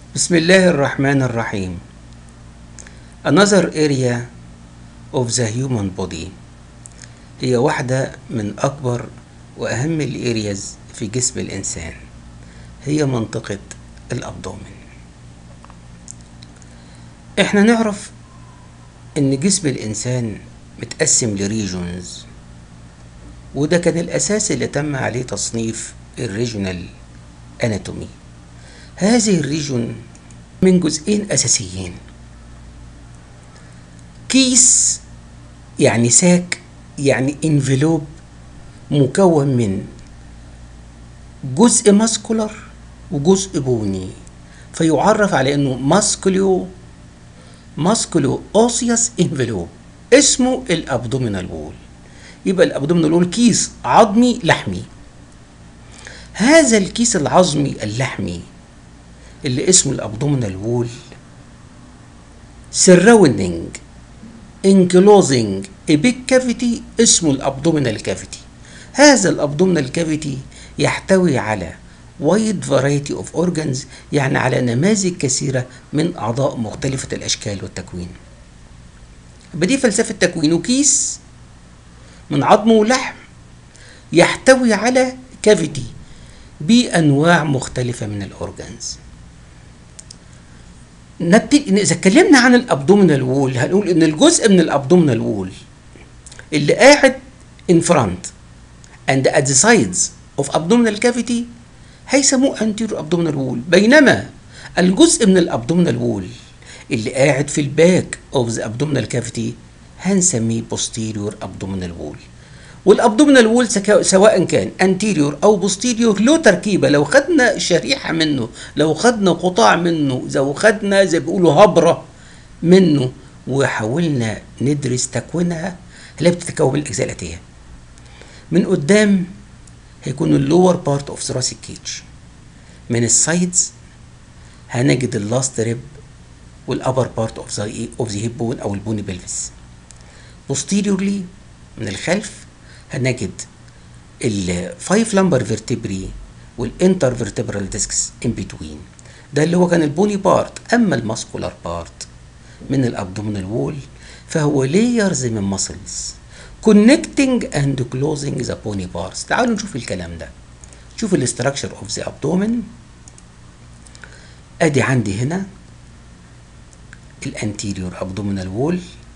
بسم الله الرحمن الرحيم Another area of the human body هي واحدة من أكبر وأهم الأرياز في جسم الإنسان هي منطقة الأبدومن إحنا نعرف إن جسم الإنسان متقسم لريجونز وده كان الأساس اللي تم عليه تصنيف الريجونال أناتومي هذه الريجون من جزئين أساسيين كيس يعني ساك يعني انفلوب مكون من جزء ماسكولر وجزء بوني فيعرف على انه ماسكوليو ماسكولو اوسيوس انفلوب اسمه الابدومينال وول يبقى الابدومينال وول كيس عظمي لحمي هذا الكيس العظمي اللحمي اللي اسمه الابدومينال وول surrounding enclosing a big cavity اسمه الابدومينال كافيتي هذا الابدومينال كافيتي يحتوي على wide variety of organs يعني على نماذج كثيرة من أعضاء مختلفة الأشكال والتكوين بدي فلسفة تكوينه كيس من عظم ولحم يحتوي على كافيتي بأنواع مختلفة من الأورجانز نبتدي اذا اتكلمنا عن الابدومينال وول هنقول ان الجزء من الابدومينال وول اللي قاعد in front and at the sides of abdominal cavity هيسموه anterior abdominal wall بينما الجزء من الابدومينال وول اللي قاعد في الباك of the abdominal cavity هنسميه posterior abdominal wall والابدومينال وول سواء كان انتيريور او بوستيريور له تركيبه لو خدنا شريحه منه لو خدنا قطاع منه لو خدنا زي بيقولوا هبره منه وحاولنا ندرس تكوينها هي بتتكون من الاجزاء الاتيه من قدام هيكون اللور بارت اوف ثراسيك كيج من السايدز هنجد اللاست ريب والابر بارت اوف ذا اوف ذا هيب بون او البوني بلفس posteriorly من الخلف هنجد الفايف لامبر فيرتبري والانتر فيرتبرال ديسكس ان بتوين ده اللي هو كان البوني بارت اما الماسكولار بارت من الابدومينال وول فهو لايرز من ماسلز connecting and closing the bony parts تعالوا نشوف الكلام ده شوف الاستراكشر اوف ذا ابدومين ادي عندي هنا الانتيريور ابدومينال وول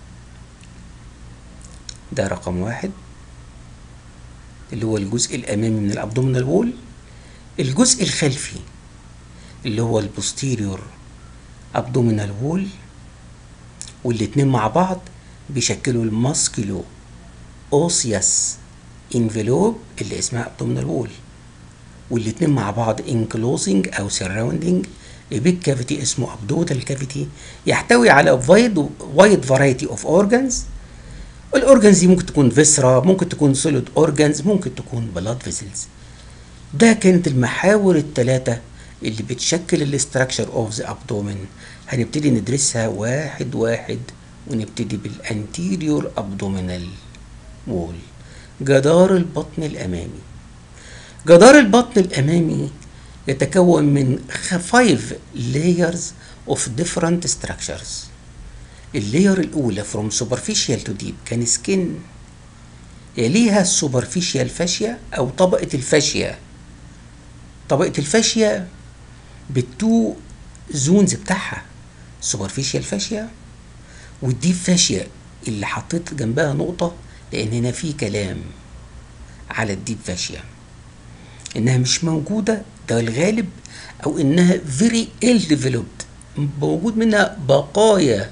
ده رقم واحد اللي هو الجزء الامامي من الابدومينال وول الجزء الخلفي اللي هو البوستيريور ابدومينال وول والاتنين مع بعض بيشكلوا الماسكيلو اوسياس انفلوب اللي اسمها ابدومينال وول والاتنين مع بعض انكلوزنج او سراوندنج بيج كافيتي اسمه ابدومينال كافيتي يحتوي على وايد وايد فرايتي اوف اورجانز الاورجنز دي ممكن تكون فيسرا ممكن تكون سوليد اورجنز ممكن تكون بلاد فيسلز ده كانت المحاور الثلاثه اللي بتشكل الاستراكشر اوف ذا ابدومين هنبتدي ندرسها واحد واحد ونبتدي بالانتيريور ابدومينال وول جدار البطن الامامي جدار البطن الامامي يتكون من 5 layers of different structures اللاير الاولى from superficial to deep كان سكين يليها السوبرفيشال فاشيا او طبقه الفاشيا طبقه الفاشيا بالتو زونز بتاعها سوبرفيشال فاشيا والديب فاشيا اللي حطيت جنبها نقطه لان هنا في كلام على الديب فاشيا انها مش موجوده ده الغالب او انها very ill developed موجود منها بقايا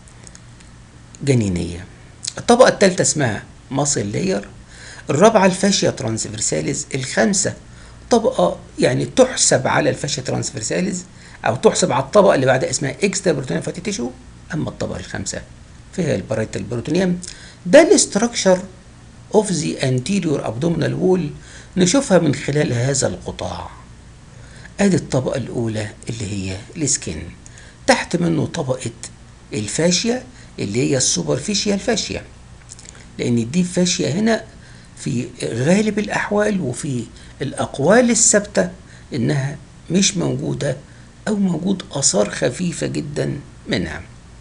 جنينية الطبقة الثالثة اسمها ماسل لاير الرابعة الفاشيا ترانسفيرساليز الخامسة طبقة يعني تحسب على الفاشيا ترانسفيرساليز أو تحسب على الطبقة اللي بعدها اسمها اكسترا بروتونيوم فاتي تيشو أما الطبقة الخامسة فيها البرايتال بروتونيوم ده الاستراكشر اوف ذا انتيريور ابدومينال وول نشوفها من خلال هذا القطاع ادي الطبقة الأولى اللي هي السكين تحت منه طبقة الفاشيا اللي هي السوبرفيشيال فاشيا لان الديب فاشيا هنا في غالب الاحوال وفي الاقوال الثابته انها مش موجوده أو موجود آثار خفيفة جدا منها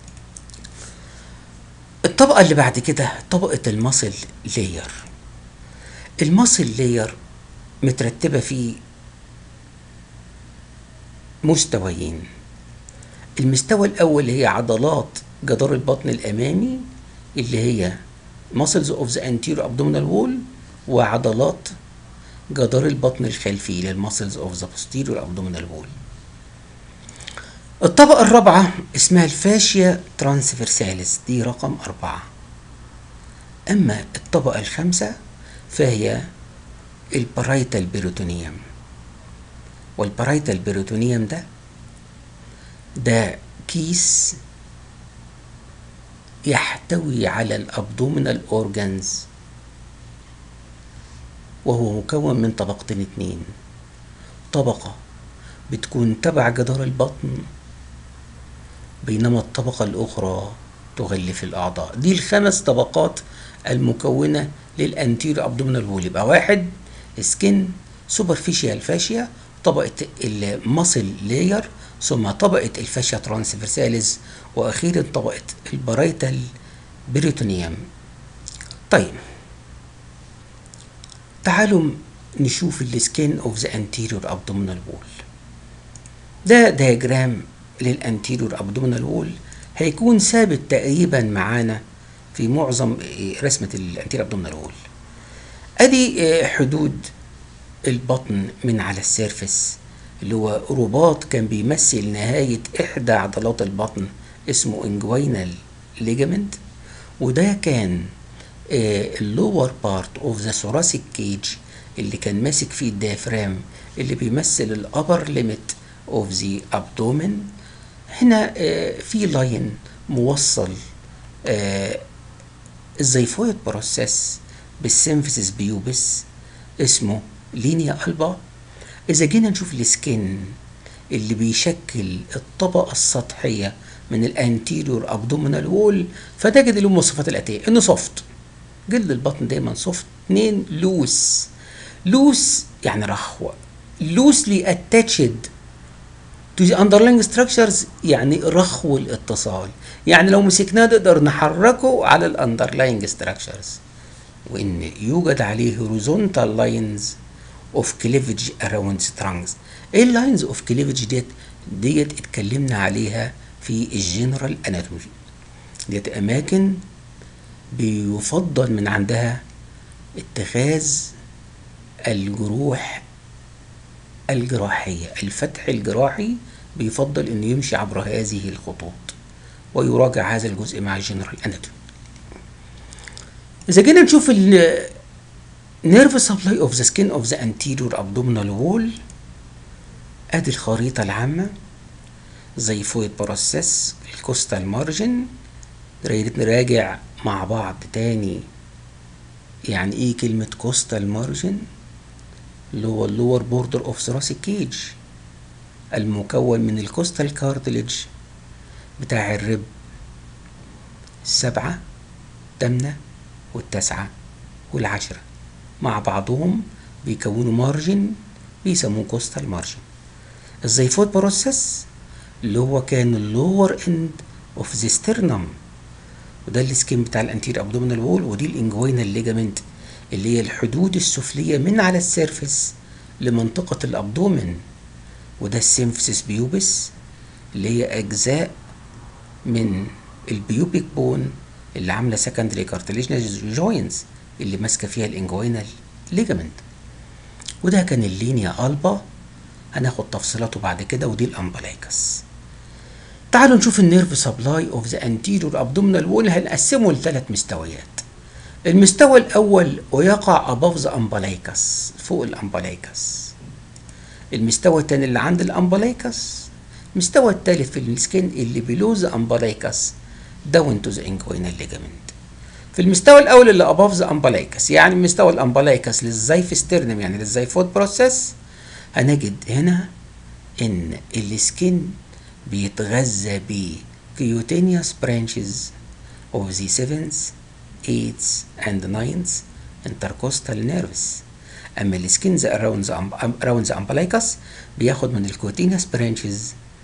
الطبقة اللي بعد كده طبقة المصل لاير المصل لاير مترتبة في مستويين المستوى الأول هي عضلات جدار البطن الأمامي اللي هي muscles of the anterior abdominal wall وعضلات جدار البطن الخلفي للمسلز of the posterior abdominal wall الطبقة الرابعة اسمها الفاشيا ترانسفيرساليس دي رقم أربعة أما الطبقة الخامسة فهي البرايتال بيروتونيوم والبرايتال بيروتونيوم ده ده كيس يحتوي على الابدومينال اورجانز وهو مكون من طبقتين اتنين طبقة بتكون تبع جدار البطن بينما الطبقة الأخرى تغلف الأعضاء دي الخمس طبقات المكونة للأنتير أبدومينال وول يبقى واحد سكين سوبرفيشيال فاشيا طبقة المصل لاير ثم طبقة الفاشيا ترانسفيرساليس وأخيرا طبقة البرايتال بريتونيوم طيب تعالوا نشوف السكين اوف ذا انتيريور ابدومينال وول ده دياجرام للانتيريور ابدومينال وول هيكون ثابت تقريبا معانا في معظم رسمة الانتيريور ابدومينال وول ادي حدود البطن من على السيرفس اللي هو رباط كان بيمثل نهاية إحدى عضلات البطن اسمه انجوينال ليجامنت وده كان اللور بارت اوف ذا ثوراسيك كيج اللي كان ماسك فيه الديافرام اللي بيمثل الابر ليميت اوف ذا ابدومين هنا آه في لاين موصل آه الزيفويد بروسيس بالسيمفيسيس بيوبس اسمه لينيا البا اذا جينا نشوف السكين اللي بيشكل الطبقة السطحية من الانتيريور ابدومينال وول فتجد له المواصفات الاتيه انه سوفت جلد البطن دايما سوفت اتنين لوس لوس يعني رخوة loosely attached to the underlying structures يعني رخو الاتصال يعني لو مسكناه نقدر نحركه على الاندرلاينج structures وان يوجد عليه horizontal lines of cleavage around strings ايه اللاينز اوف cleavage ديت ديت اتكلمنا عليها في الجنرال اناتومي ديت اماكن بيفضل من عندها اتخاذ الجروح الجراحية الفتح الجراحي بيفضل انه يمشي عبر هذه الخطوط ويراجع هذا الجزء مع الجنرال اناتومي اذا جينا نشوف ال nerve supply of the skin of the anterior abdominal wall ادي الخريطة العامة زي فويد بروسيس الكوستال مارجن نراجع مع بعض تاني يعني ايه كلمة كوستال مارجن اللي هو اللور بوردر اوف ثراسيك كيج المكون من الكوستال كارتليج بتاع الرب السبعة التامنة والتاسعة والعشرة مع بعضهم بيكونوا مارجن بيسموه كوستال مارجن الزيفوت بروسيس اللي هو كان اللور اند اوف ذا سترنم وده السكين بتاع الانتير ابدومينال وول ودي الانجوينال ليجامنت اللي هي الحدود السفلية من على السيرفس لمنطقة الابدومين وده السيمفيسيس بيوبس اللي هي اجزاء من البيوبيك بون اللي عامله سكندري كارتليجنس جوينز اللي ماسكه فيها الانجوينال ليجامنت وده كان اللينيا البا هناخد تفصيلاته بعد كده ودي الامبلايكس تعالوا نشوف النيرف سبلاي اوف ذا انتيريور ابدومينال وول هنقسمه لثلاث مستويات المستوى الاول ويقع above ذا امبلايكس فوق الامبلايكس المستوى الثاني اللي عند الامبلايكس المستوى الثالث في السكين اللي بيلو ذا امبلايكس داون تو ذا انجوينال ليجامنت في المستوى الاول اللي above ذا امبلايكس يعني مستوى الامبلايكس للزيفسترنم يعني للزيفوت بروسيس هنجد هنا ان السكين بيتغذى ب cutaneous branches of the seventh, eighth and ninth intercostal nerves اما السكين around the, around the umbilicus بياخد من الكوتينيوس branches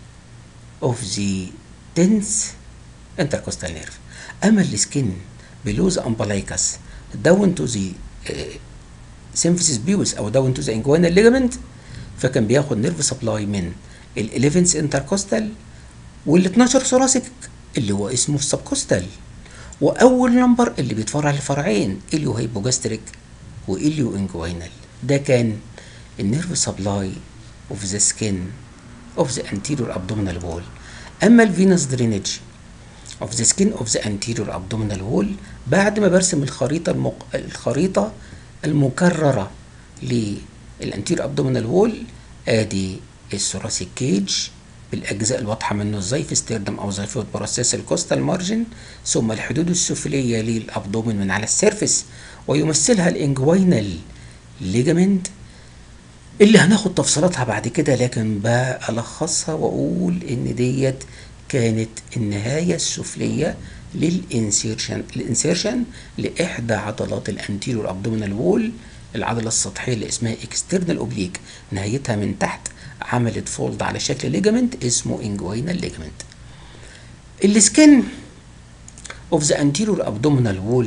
of the tenth intercostal nerve اما السكن below the umbilicus down to the uh, symphysis pubis او down to the inguinal ligament فكان بياخد نيرف سبلاي من ال 11 انتركوستال وال 12 ثوراسيك اللي هو اسمه السبكوستال واول نمبر اللي بيتفرع لفرعين اليو هيبوجاستريك واليو انجوينال ده كان النيرف سبلاي اوف ذا سكين اوف ذا anterior abdominal wall اما الفينوس درينج اوف ذا سكين اوف ذا anterior abdominal wall بعد ما برسم الخريطه المق... الخريطه المكرره للانتيريور ابدومينال وول ادي الثوراسيك كيج بالاجزاء الواضحه منه الزيف ستيردم او زيفوت بروسيس الكوستال مارجن ثم الحدود السفليه للابدومين من على السيرفس ويمثلها الانجوينال ليجامنت اللي هناخد تفصيلاتها بعد كده لكن بلخصها واقول ان ديت كانت النهايه السفليه للانسيرشن الانسيرشن لاحدى عضلات الانتيريور ابدومينال وول العضله السطحيه اللي اسمها اكسترنال اوبليك نهايتها من تحت عملت فولد على شكل ليجامنت اسمه انجوينال ليجامنت السكن اوف ذا anterior abdominal wall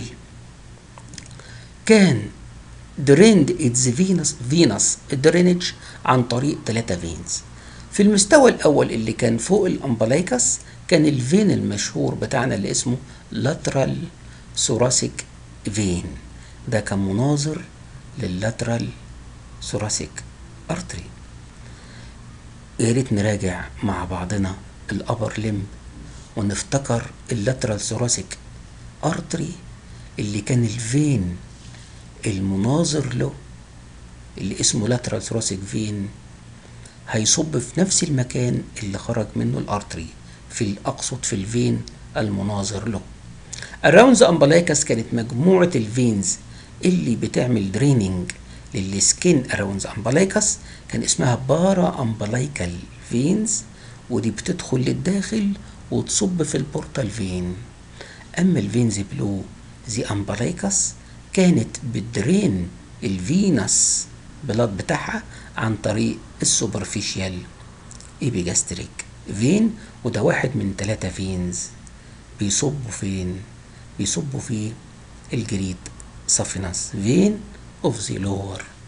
كان drained its venous venous drainage عن طريق ثلاثة فينز في المستوى الأول اللي كان فوق الأمبلايكس كان الفين المشهور بتاعنا اللي اسمه lateral thoracic vein ده كان مناظر لللاترال thoracic artery يا ريت نراجع مع بعضنا الابر لم ونفتكر اللاترال ثوراسيك ارتري اللي كان الفين المناظر له اللي اسمه لاترال ثوراسيك فين هيصب في نفس المكان اللي خرج منه الارتري في الاقصد في الفين المناظر له around the umbilicus كانت مجموعة الفينز اللي بتعمل دريننج للسكين around the umbilicus كان اسمها بارا امبلايكال فينز ودي بتدخل للداخل وتصب في البورتال فين اما الفينز بلو زي امبلايكس كانت بتدرين الفينس بلاد بتاعها عن طريق السوبرفيشال ايبيجاستريك فين وده واحد من ثلاثة فينز بيصبوا فين بيصبوا في الجريد سافينس فين اوف ذا لور